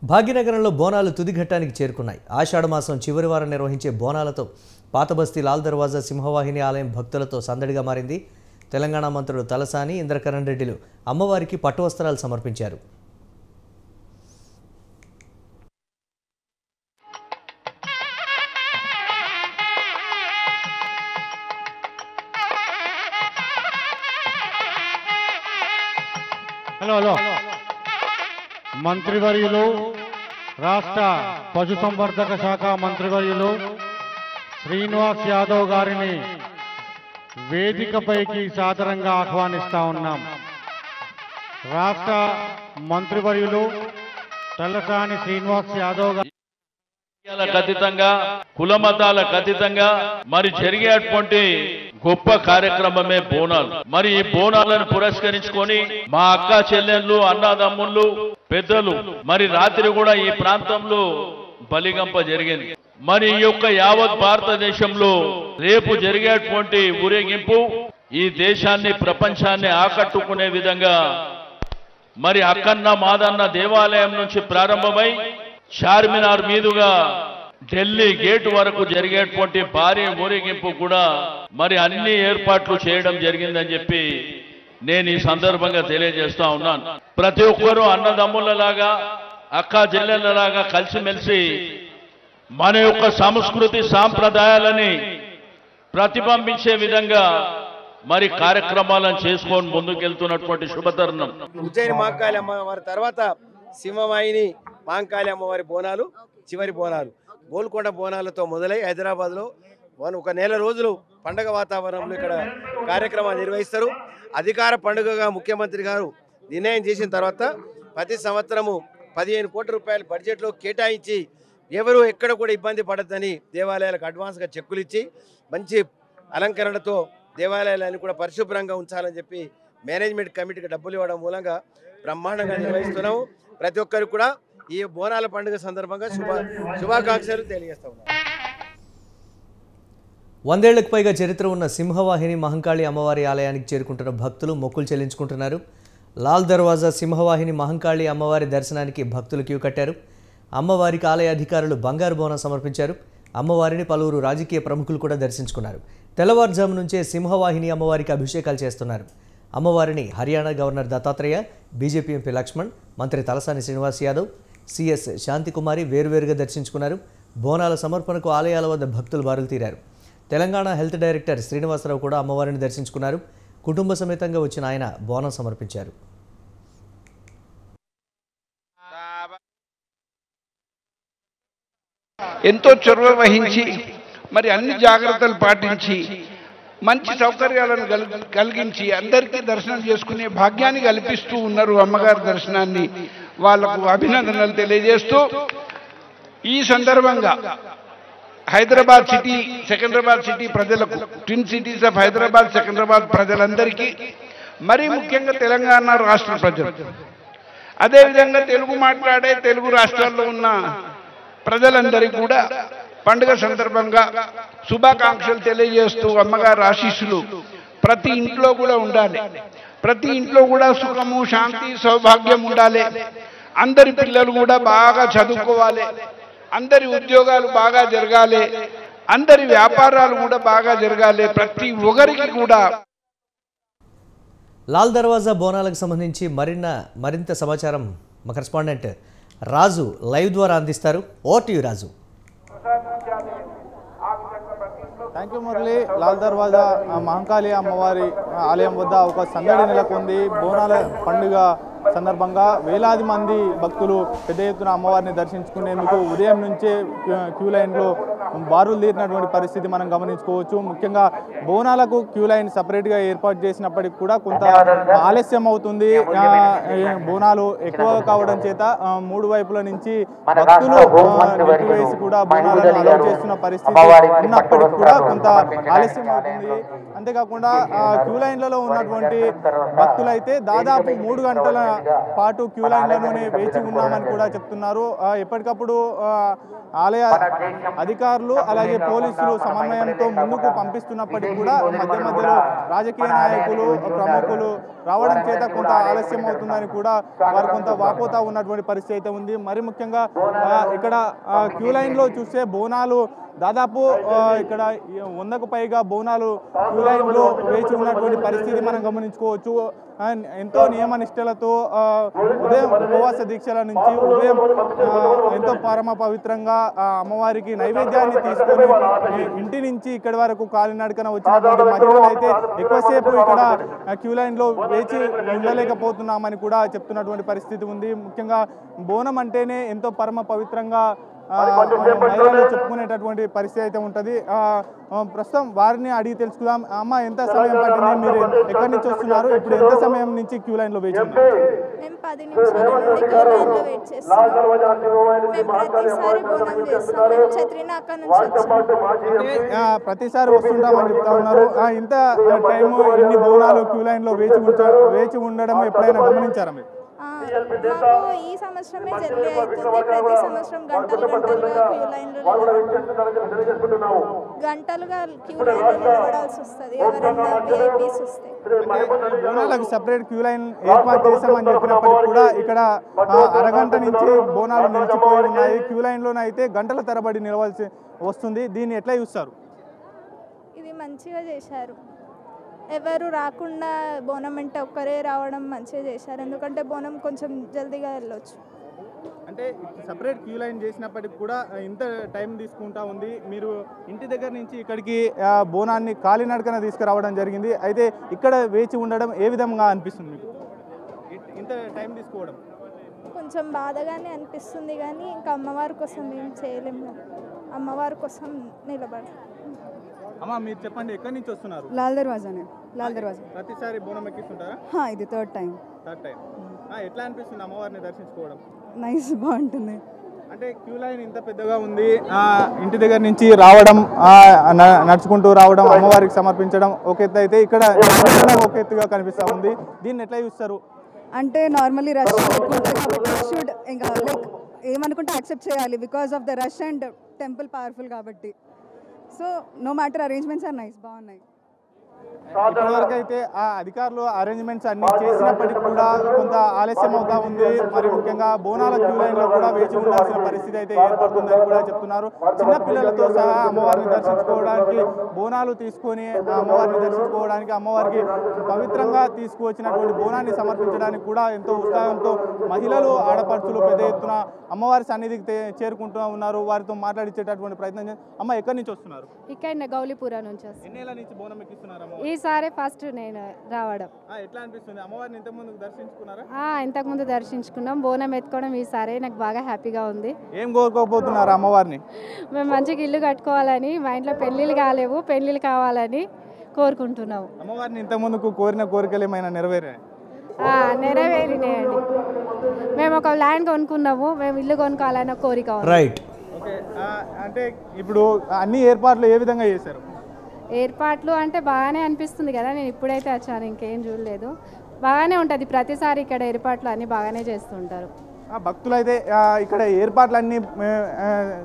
భాగ్యనగరంలో బోనాలు తుది ఘట్టానికి చేరుకున్నాయి ఆషాఢ మాసం చివరి వారం నిర్వహించే బోనాలతో పాతబస్తీ లాల్ దర్వాజా సింహవాహిని ఆలయం భక్తులతో సందడిగా మారింది తెలంగాణ మంత్రులు తలసాని ఇంద్రకరణ్ రెడ్డిలు అమ్మవారికి పట్టు వస్త్రాలు సమర్పించారు హలో హలో మంత్రివర్యులు రాష్ట్ర పశుసంవర్ధక శాఖ మంత్రివర్యులు శ్రీనివాస్ యాదవ్ గారిని వేదికపైకి సాదరంగా ఆహ్వానిస్తా ఉన్నాం రాష్ట్ర మంత్రివర్యులు తలసాని శ్రీనివాస్ యాదవ్ గారు రాజకీయాలకు అతీతంగా కుల మతాలకు అతీతంగా మరి జరిగేటువంటి గొప్ప కార్యక్రమమే బోనాలు మరి ఈ బోనాలను పురస్కరించుకొని మా అక్క చెల్లెళ్ళు అన్నదమ్ముళ్ళు పెద్దలు మరి రాత్రి కూడా ఈ ప్రాంతంలో బలిగంప జరిగింది మరి ఈ యొక్క యావత్ భారతదేశంలో రేపు జరిగేటువంటి ఊరేగింపు ఈ దేశాన్ని ప్రపంచాన్ని ఆకట్టుకునే విధంగా మరి అక్కన్న మాదన్న దేవాలయం నుంచి ప్రారంభమై చార్మినార్ మీదుగా ఢిల్లీ గేట్ వరకు జరిగేటువంటి భారీ ఊరేగింపు కూడా మరి అన్ని ఏర్పాట్లు చేయడం జరిగిందని చెప్పి నేను ఈ సందర్భంగా తెలియజేస్తా ఉన్నాను ప్రతి ఒక్కరూ అన్నదమ్ములలాగా అక్క చెల్లెళ్ళలాగా కలిసిమెలిసి మన యొక్క సంస్కృతి సాంప్రదాయాలని ప్రతిబింబించే విధంగా మరి కార్యక్రమాలను చేసుకొని ముందుకెళ్తున్నటువంటి శుభతరుణం ఉజ్జయిని మాంకాళి అమ్మవారి తర్వాత సింహవాహిని మాంకాళి అమ్మవారి బోనాలు చివరి బోనాలు గోల్కొండ బోనాలతో మొదలై హైదరాబాద్లో వన్- ఒక నెల రోజులు పండగ వాతావరణంలో ఇక్కడ కార్యక్రమాలు నిర్వహిస్తారు అధికార పండుగగా ముఖ్యమంత్రి గారు నిర్ణయం చేసిన తర్వాత ప్రతి సంవత్సరము పదిహేను కోట్ల రూపాయలు బడ్జెట్లో కేటాయించి ఎవరు ఎక్కడ కూడా ఇబ్బంది పడద్దని దేవాలయాలకు అడ్వాన్స్గా చెక్కులు ఇచ్చి మంచి అలంకరణతో దేవాలయాలన్నీ కూడా పరిశుభ్రంగా ఉంచాలని చెప్పి మేనేజ్మెంట్ కమిటీకి డబ్బులు ఇవ్వడం మూలంగా బ్రహ్మాండంగా నిర్వహిస్తున్నాము ప్రతి ఒక్కరికి కూడా ఈ బోనాల పండుగ సందర్భంగా శుభ శుభాకాంక్షలు తెలియజేస్తా ఉన్నాం వందేళ్లకు పైగా చరిత్ర ఉన్న సింహవాహిని మహంకాళి అమ్మవారి ఆలయానికి చేరుకుంటున్న భక్తులు మొక్కులు చెల్లించుకుంటున్నారు లాల్ దర్వాజా సింహవాహిని మహంకాళి అమ్మవారి దర్శనానికి భక్తులు క్యూ కట్టారు అమ్మవారికి ఆలయ అధికారులు బంగారు బోనం సమర్పించారు అమ్మవారిని పలువురు రాజకీయ ప్రముఖులు కూడా దర్శించుకున్నారు తెల్లవారుజాము నుంచే సింహవాహిని అమ్మవారికి అభిషేకాలు చేస్తున్నారు అమ్మవారిని Haryana governor Dattatreya BJP MP Laxman మంత్రి తలసాని శ్రీనివాస్ యాదవ్ సిఎస్ శాంతికుమారి వేరువేరుగా దర్శించుకున్నారు బోనాల సమర్పణకు ఆలయాల వద్ద భక్తులు బారులు తీరారు తెలంగాణ హెల్త్ డైరెక్టర్ శ్రీనివాసరావు కూడా అమ్మవారిని దర్శించుకున్నారు కుటుంబ సమేతంగా వచ్చిన ఆయన బోనం సమర్పించారు ఎంతో చొరవ వహించి మరి అన్ని జాగ్రత్తలు పాటించి మంచి సౌకర్యాలను కల్- కలిగించి అందరికీ దర్శనం చేసుకునే భాగ్యాన్ని కల్పిస్తూ ఉన్నారు అమ్మగారి దర్శనాన్ని వాళ్లకు అభినందనలు తెలియజేస్తూ ఈ సందర్భంగా హైదరాబాద్ సిటీ సికింద్రాబాద్ సిటీ ప్రజలకు twin cities of Hyderabad Secunderabad ప్రజలందరికీ మరీ ముఖ్యంగా తెలంగాణ రాష్ట్ర ప్రజలు అదేవిధంగా తెలుగు మాట్లాడే తెలుగు రాష్ట్రాల్లో ఉన్న ప్రజలందరికీ కూడా పండుగ సందర్భంగా శుభాకాంక్షలు తెలియజేస్తూ అమ్మగారి ఆశీస్సులు ప్రతి ఇంట్లో కూడా ఉండాలి ప్రతి ఇంట్లో కూడా సుఖము శాంతి సౌభాగ్యం ఉండాలి అందరి పిల్లలు కూడా బాగా చదువుకోవాలి అందరి ఉద్యోగాలు బాగా జరగాలి అందరి వ్యాపారాలు కూడా బాగా జరగాలి ప్రతి ఒక్కరికి కూడా లాల్ దర్వాజా బోనాలకు సంబంధించి మరిన్న మరింత సమాచారం మా కరెస్పాండెంట్ రాజు లైవ్ ద్వారా అందిస్తారు ఓటు రాజు థ్యాంక్ యూ మురళి లాల్ దర్వాజా ఆ, మహంకాళి అమ్మవారి ఆ, ఆలయం వద్ద ఒక సందడి నెలకొంది బోనాల పండుగ సందర్భంగా వేలాది మంది భక్తులు పెద్ద ఎత్తున అమ్మవారిని దర్శించుకునేందుకు ఉదయం నుంచే క్యూ- క్యూ లైన్లో బారులు తీరినటువంటి పరిస్థితి మనం గమనించుకోవచ్చు ముఖ్యంగా బోనాలకు క్యూ లైన్ సపరేట్గా ఏర్పాటు చేసినప్పటికీ కూడా కొంత ఆలస్యం అవుతుంది ఆ, ఈ బోనాలు ఎక్కువ కావడం చేత ఆ, మూడు వైపుల నుంచి భక్తులు ఆ, నెట్టివేసి కూడా బోనాలను అలౌ చేస్తున్న పరిస్థితి ఉన్నప్పటికీ కూడా కొంత ఆలస్యం అవుతుంది అంతేకాకుండా ఆ, క్యూ లైన్లలో ఉన్నటువంటి భక్తులైతే దాదాపు మూడు గంటల పాటు క్యూ లైన్లలోనే వేచి ఉన్నామని కూడా చెప్తున్నారు ఆ, ఎప్పటికప్పుడు ఆ, ఆలయ అధికారులు అధికారులు అలాగే పోలీసులు సమన్వయంతో ముందుకు పంపిస్తున్నప్పటికీ కూడా మధ్య మధ్యలో రాజకీయ నాయకులు ప్రముఖులు రావడం చేత కొంత ఆలస్యం అవుతుందని కూడా వారు కొంత వాపోతా ఉన్నటువంటి పరిస్థితి అయితే ఉంది మరి ముఖ్యంగా ఆ, ఇక్కడ ఆ, క్యూ లైన్లో చూస్తే బోనాలు దాదాపు ఆ, ఇక్కడ ఈ వందకు పైగా బోనాలు క్యూ లైన్లో వేచి ఉన్నటువంటి పరిస్థితి మనం గమనించుకోవచ్చు ఆ, ఎంతో నియమ నిష్టలతో ఆ, ఉదయం ఉపవాస దీక్షల నుంచి ఉదయం ఆ, ఎంతో పరమ పవిత్రంగా ఆ అమ్మవారికి నైవేద్యాన్ని తీసుకొని ఈ ఇంటి నుంచి ఇక్కడి వరకు కాలినడకన వచ్చినటువంటి మహిళలు అయితే ఎక్కువసేపు ఇక్కడ ఆ, క్యూ లైన్లో వేచి ఉండలేకపోతున్నామని కూడా చెప్తున్నటువంటి పరిస్థితి ఉంది ముఖ్యంగా బోనం అంటేనే ఎంతో పరమ పవిత్రంగా ఆ, మహిళలు చెప్పుకునేటటువంటి పరిస్థితి అయితే ఉంటుంది ఆ, ఆ, ప్రస్తుతం వారిని అడిగి తెలుసుకుందాం అమ్మ ఎంత సమయం పట్టింది మీరు ఎక్కడి నుంచి వస్తున్నారు ఇప్పుడు ఎంత సమయం నుంచి క్యూ లైన్లో వేచి ఉన్నారు మేము పది నిమిషాల నుండి క్యూ లైన్లో వెయిట్ చేస్తున్నాం మేము ప్రతిసారి బోనం చేస్తాం మేము చత్రినాక నుంచి వచ్చాము అంటే ఆ, ప్రతిసారి వస్తుంటామని చెప్తా ఉన్నారు ఆ, ఇంత టైం ఇన్ని బోనాలు క్యూ లైన్లో వేచి ఉంచ వేచి ఉండడం ఎప్పుడైనా గమనించారా మీరు ఆ, మాకు ఈ సంవత్సరమే జల్దీ అవుతుంది ప్రతి సంవత్సరం గంటలు గంటలుగా క్యూ లైన్లో నిలబడాలి. గంటలుగా క్యూ లైన్లో నిలబడాల్సి వస్తుంది ఎవరైనా విఐపీస్ వస్తే అంటే ఈ బోనాలకు సెపరేట్ క్యూ లైన్ ఏర్పాటు చేశామని చెప్పినప్పటికీ కూడా ఇక్కడ ఆ, అరగంట నుంచి బోనాలు నిలిచిపోయి ఉన్నాయి క్యూ లైన్లోనే అయితే గంటల తరబడి నిలవాల్సి వస్తుంది దీన్ని ఎట్లా చూస్తారు ఇది మంచిగా చేశారు ఎవరు రాకుండా బోనం అంటే ఒక్కరే రావడం మంచిగా చేశారు ఎందుకంటే బోనం కొంచెం జల్దీగా వెళ్ళొచ్చు అంటే సపరేట్ క్యూ లైన్ చేసినప్పటికి కూడా ఇంత టైం తీసుకుంటా ఉంది మీరు ఇంటి దగ్గర నుంచి ఇక్కడికి ఆ, బోనాన్ని కాలినడకన తీసుకురావడం జరిగింది అయితే ఇక్కడ వేచి ఉండడం ఏ విధంగా అనిపిస్తుంది మీకు ఇట్- ఇంత టైం తీసుకోవడం కొంచెం బాధగానే అనిపిస్తుంది కానీ ఇంకా అమ్మవారి కోసం ఏం చేయలేము కదా అమ్మవారి కోసం నిలబడి అమ్మా మీరు చెప్పండి ఎక్కడి నుంచి వస్తున్నారు लाल दरवाजा ने लाल दरवाजा ప్రతిసారి బోనం ఎక్కిస్తుంటారా हाँ ఇది థర్డ్ టైం థర్డ్ టైం ఎట్లా అనిపిస్తుంది అమ్మవారిని దర్శించుకోవడం నైస్ బాగుంటుంది అంటే క్యూ లైన్ ఇంత పెద్దగా ఉంది ఆ, ఇంటి దగ్గర నుంచి రావడం ఆ, న- నడుచుకుంటూ రావడం అమ్మవారికి సమర్పించడం ఒక ఎత్తు అయితే ఇక్కడ నిలబడడం ఒక ఎత్తుగా కనిపిస్తా ఉంది దీన్ని ఎట్లా చూస్తారు అంటే నార్మల్లీ రష్ ఎక్కువ ఉంటుంది కాబట్టి షుడ్ ఇంకా లైక్ ఏమనుకుంటే యాక్సెప్ట్ చేయాలి because of the rush and temple powerful కాబట్టి so no matter arrangements are nice బాగున్నాయి ఇప్పటివరకు అయితే ఆ అధికారులు అరేంజ్మెంట్స్ అన్ని చేసినప్పటికీ కూడా కొంత ఆలస్యం అవుతా ఉంది మరి ముఖ్యంగా బోనాల క్యూ లైన్ లో కూడా వేచి ఉండాల్సిన పరిస్థితి అయితే ఏర్పడుతుందని కూడా చెప్తున్నారు చిన్న పిల్లలతో సహా అమ్మవారిని దర్శించుకోవడానికి బోనాలు తీసుకొని ఆ అమ్మవారిని దర్శించుకోవడానికి అమ్మవారికి పవిత్రంగా తీసుకువచ్చినటువంటి బోనాన్ని సమర్పించడానికి కూడా ఎంతో ఉత్సాహంతో మహిళలు ఆడపడుచులు పెద్ద ఎత్తున అమ్మవారి సన్నిధికి తే- చేరుకుంటూ ఉన్నారు వారితో మాట్లాడించేటటువంటి ప్రయత్నం చేస్తారు అమ్మ ఎక్కడి నుంచి వస్తున్నారు ఇక్కడ గౌలీపుర నుంచి వస్తుంది ఎన్నేళ్ళ నుంచి బోనం ఎక్కిస్తున్నారు అమ్మ ఈసారి ఫస్ట్ నేను రావడం ఆ, ఎట్లా అనిపిస్తుంది అమ్మవారిని ఇంత ముందు దర్శించుకున్నారా ఆ, ఇంతకుముందు దర్శించుకున్నాం బోనం ఎత్తుకోవడం ఈసారి నాకు బాగా హ్యాపీగా ఉంది ఏం కోరుకోకపోతున్నారు అమ్మవారిని మేము మంచిగా ఇల్లు కట్టుకోవాలని మా ఇంట్లో పెళ్ళిళ్ళు కాలేవు పెళ్ళిళ్ళు కావాలని కోరుకుంటున్నాము అమ్మవారిని ఇంత ముందుకు కోరిన కోరికలు ఏమైనా నెరవేరాయి ఆ, నెరవేరినాయండి మేము ఒక ల్యాండ్ కొనుక్కున్నాము మేము ఇల్లు కొనుక్కోవాలని ఒక కోరిక ఉంది రైట్ ఓకే అంటే ఇప్పుడు అన్ని ఏర్పాట్లు ఏ విధంగా చేశారు ఏర్పాట్లు అంటే బాగానే అనిపిస్తుంది కదా నేను ఇప్పుడైతే వచ్చాను ఇంకేం చూడలేదు బాగానే ఉంటుంది ప్రతిసారి ఇక్కడ ఏర్పాట్లు అన్నీ బాగానే చేస్తుంటారు ఆ, భక్తులైతే ఆ, ఇక్కడ ఏర్పాట్లన్నీ ఆ, ఆ,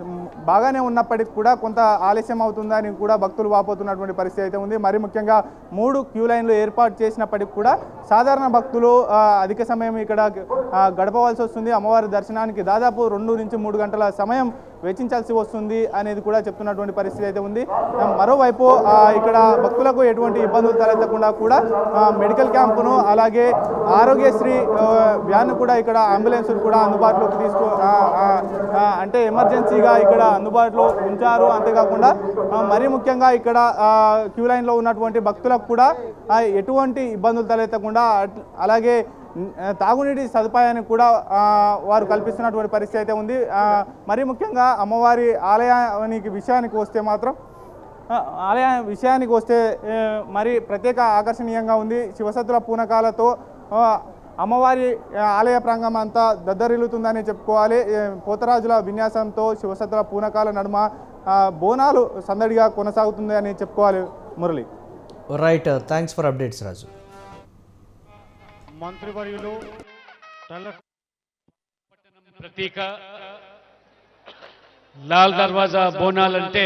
బాగానే ఉన్నప్పటికీ కూడా కొంత ఆలస్యం అవుతుందని కూడా భక్తులు వాపోతున్నటువంటి పరిస్థితి అయితే ఉంది మరి ముఖ్యంగా మూడు క్యూ లైన్లు ఏర్పాటు చేసినప్పటికీ కూడా సాధారణ భక్తులు ఆ, అధిక సమయం ఇక్కడ ఆ, గడపవలసి వస్తుంది అమ్మవారి దర్శనానికి దాదాపు రెండు నుంచి మూడు గంటల సమయం వెచ్చించాల్సి వస్తుంది అనేది కూడా చెప్తున్నటువంటి పరిస్థితి అయితే ఉంది ఆ, మరోవైపు ఆ, ఇక్కడ భక్తులకు ఎటువంటి ఇబ్బందులు తలెత్తకుండా కూడా ఆ, మెడికల్ క్యాంపును అలాగే ఆరోగ్యశ్రీ ఆ, వ్యాన్ కూడా ఇక్కడ అంబులెన్స్ కూడా అందుబాటులోకి తీసుకో ఆ, ఆ, ఆ, అంటే ఎమర్జెన్సీగా ఇక్కడ అందుబాటులో ఉంచారు అంతేకాకుండా ఆ, మరీ ముఖ్యంగా ఇక్కడ ఆ, క్యూ లైన్లో ఉన్నటువంటి భక్తులకు కూడా ఆ, ఎటువంటి ఇబ్బందులు తలెత్తకుండా అట్- అలాగే ఆ, తాగునీటి సదుపాయాన్ని కూడా ఆ, వారు కల్పిస్తున్నటువంటి పరిస్థితి అయితే ఉంది ఆ, మరీ ముఖ్యంగా అమ్మవారి ఆలయానికి విషయానికి వస్తే మాత్రం ఆ, ఆలయ విషయానికి వస్తే ఏ, మరి ప్రత్యేక ఆకర్షణీయంగా ఉంది శివసత్తుల పూనకాలతో ఆ, అమ్మవారి ఆ, ఆలయ ప్రాంగణం అంతా దద్దరిల్లుతుందని చెప్పుకోవాలి ఏ, పోతరాజుల విన్యాసంతో శివసత్తుల పూనకాల నడుమ ఆ, బోనాలు సందడిగా కొనసాగుతుంది అని చెప్పుకోవాలి Murali right thanks for updates Raju మంత్రివర్యులు తెల్ల ప్రతీక లాల్ దర్వాజా బోనాలంటే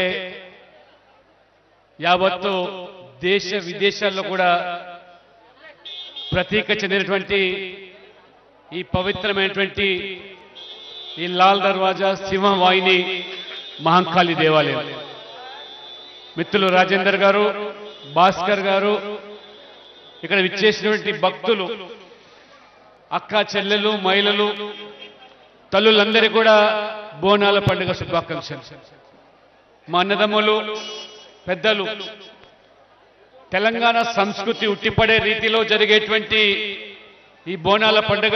యావత్తు దేశ విదేశాల్లో కూడా ప్రతీక చెందినటువంటి ఈ పవిత్రమైనటువంటి ఈ లాల్ దర్వాజా సింహవాహిని మహంకాళి దేవాలయం మిత్రులు రాజేందర్ గారు భాస్కర్ గారు ఇక్కడ విచ్చేసినటువంటి భక్తులు అక్క చెల్లెలు మహిళలు తల్లులందరికీ కూడా బోనాల పండుగ శుభాకాంక్షలు మా అన్నదమ్ములు పెద్దలు తెలంగాణ సంస్కృతి ఉట్టిపడే రీతిలో జరిగేటువంటి ఈ బోనాల పండుగ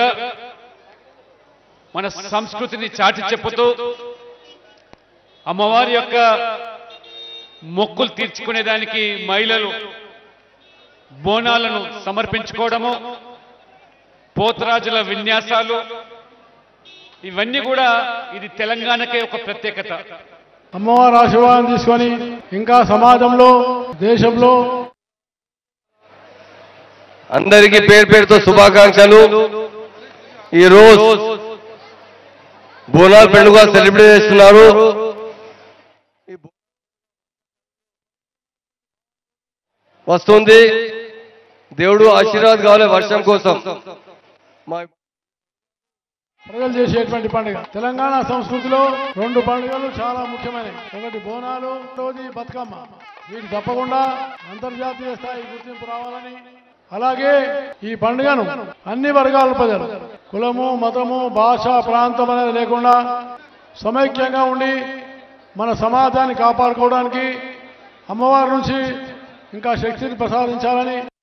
మన సంస్కృతిని చాటి చెప్పుతూ అమ్మవారి యొక్క మొక్కులు తీర్చుకునేదానికి మహిళలు బోనాలను సమర్పించుకోవడము పోతరాజుల విన్యాసాలు ఇవన్నీ కూడా ఇది తెలంగాణకే ఒక ప్రత్యేకత అమ్మవారి ఆశీర్వాదం తీసుకొని ఇంకా సమాజంలో దేశంలో అందరికీ పేరు పేరుతో శుభాకాంక్షలు ఈ రోజు బోనాల పండుగ సెలబ్రేట్ చేస్తున్నారు వస్తుంది దేవుడు ఆశీర్వాద్ కావాలి వర్షం కోసం మా ప్రజలు చేసేటువంటి పండుగ తెలంగాణ సంస్కృతిలో రెండు పండుగలు చాలా ముఖ్యమైనవి ఒకటి బోనాలు రెండోది బతుకమ్మ వీటి తప్పకుండా అంతర్జాతీయ స్థాయి గుర్తింపు రావాలని అలాగే ఈ పండుగను అన్ని వర్గాల ప్రజలు కులము మతము భాష ప్రాంతం అనేది లేకుండా సమైక్యంగా ఉండి మన సమాజాన్ని కాపాడుకోవడానికి అమ్మవారి నుంచి ఇంకా శక్తిని ప్రసాదించాలని